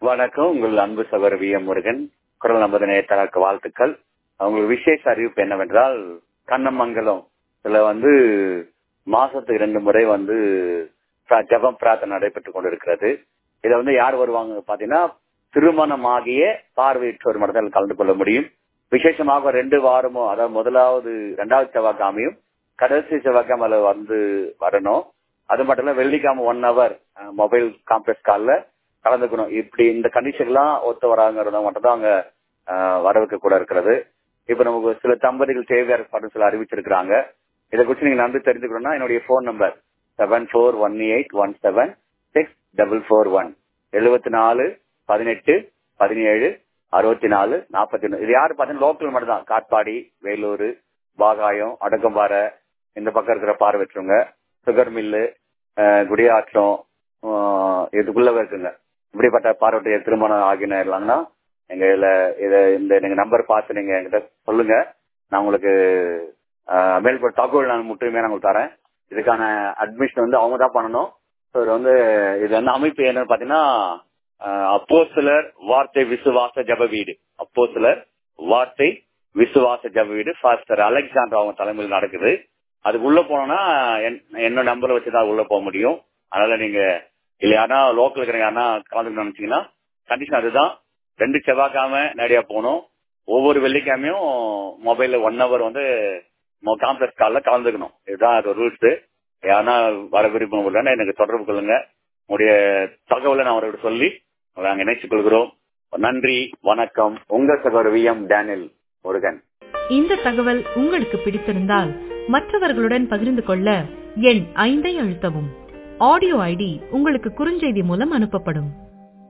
வணக்கம் உங்கள் அன்பு சகோதரர் வி எம் முருகன் குரல் நமது நேயத்தனக்கு வாழ்த்துக்கள் உங்களுக்கு விசேஷ அறிவிப்பு என்னவென்றால் கண்ணமங்கலம் இதுல வந்து மாசத்துக்கு ரெண்டு முறை வந்து பிர- ஜெபம் பிரார்த்தனை நடைபெற்றுக் கொண்டிருக்கிறது இதை வந்து யார் வருவாங்க பாத்தீங்கன்னா திருமணமாகிய பார்வையற்றோர் மட்டும் கலந்து கொள்ள முடியும் விசேஷமாக ரெண்டு வாரமும் அதாவது முதலாவது இரண்டாவது செவ்வாய்க்கிழமையும் கடைசி செவ்வாய்க்கிழமை வந்து வரணும் அது மட்டும் இல்ல வெள்ளிக்கிழமை ஒன் ஹவர் மொபைல் காம்பரன்ஸ் கால்ல கலந்துக்கணும் இப்படி இந்த கண்டிஷன்லாம் ஒத்து வராங்கிறத மட்டும் தான் அங்க அஹ், வர வைக்க கூட இருக்கிறது இப்ப நமக்கு சில தம்பதிகள் தேவையா இருப்பான்னு சொல்லி அறிவிச்சிருக்கிறாங்க இதை குறித்து நீங்க நன்றி தெரிஞ்சுக்கணும்னா என்னுடைய phone number seven four one eight one seven six double four one எழுபத்தி நாலு பதினெட்டு பதினேழு அறுபத்தி நாலு நாற்பத்தி ஒன்று இது யாரு பார்த்தீங்கன்னா லோக்கல் மட்டும் தான் காட்பாடி வேலூர் பாகாயம் அடக்கம்பாறை இந்த பக்கம் இருக்கிற பார்வையற்றவங்க சுகர் மில்லு அஹ், குடியாற்றம் அஹ், இதுக்குள்ள இருக்குங்க இப்படிப்பட்ட பார்வைய திருமணம் ஆகின இல்லைங்கன்னா எங்க இதுல இத இந்த நீங்க நம்பர் பார்த்து நீங்க என்கிட்ட சொல்லுங்க நான் உங்களுக்கு அஹ், மேல்பட்ட தகவல் நான் முற்றுமே நான் உங்களுக்கு தரேன் இதுக்கான அட்மிஷன் வந்து அவங்க தான் பண்ணணும் So, இது வந்து இது வந்து அமைப்பு என்னன்னு பாத்தீங்கன்னா அப்போ சிலர் வார்த்தை விசுவாச ஜப வீடு அப்போ சிலர் வார்த்தை விசுவாச ஜப வீடு ஃபாஸ்டர் அலெக்சாண்டர் அவங்க தலைமையில் நடக்குது அதுக்கு உள்ள போனோம்னா என்- என்ன நம்பர் வச்சு தான் உள்ள போக முடியும் அதனால நீங்க இல்ல யாரா லோக்கல் இருக்கிற யாரா கலந்துக்கணும்னு நினைச்சீங்கன்னா கண்டிஷன் அதுதான் ரெண்டு செவ்வாய்க்கிழமை நேரடியா போகணும் ஒவ்வொரு வெள்ளிக்கிழமையும் மொபைல்ல ஒன் ஹவர் வந்து காம்ப்ளெக்ஸ் காலில் கலந்துக்கணும் இதுதான் அது ரூல்ஸ் யாருன்னா வர விருப்பம் இல்லைன்னா எனக்கு தொடர்பு கொள்ளுங்க உங்களுடைய தகவலை நான் அவரோட சொல்லி உங்களை நாங்கள் இணைத்துக் கொள்கிறோம் நன்றி வணக்கம் உங்க சகோதரர் வி எம் டேனியல் முருகன் இந்த தகவல் உங்களுக்கு பிடித்திருந்தால் மற்றவர்களுடன் பகிர்ந்து கொள்ள எண் ஐந்தை அழுத்தவும் ஆடியோ ஐடி உங்களுக்கு குறுஞ்செய்தி மூலம் அனுப்பப்படும்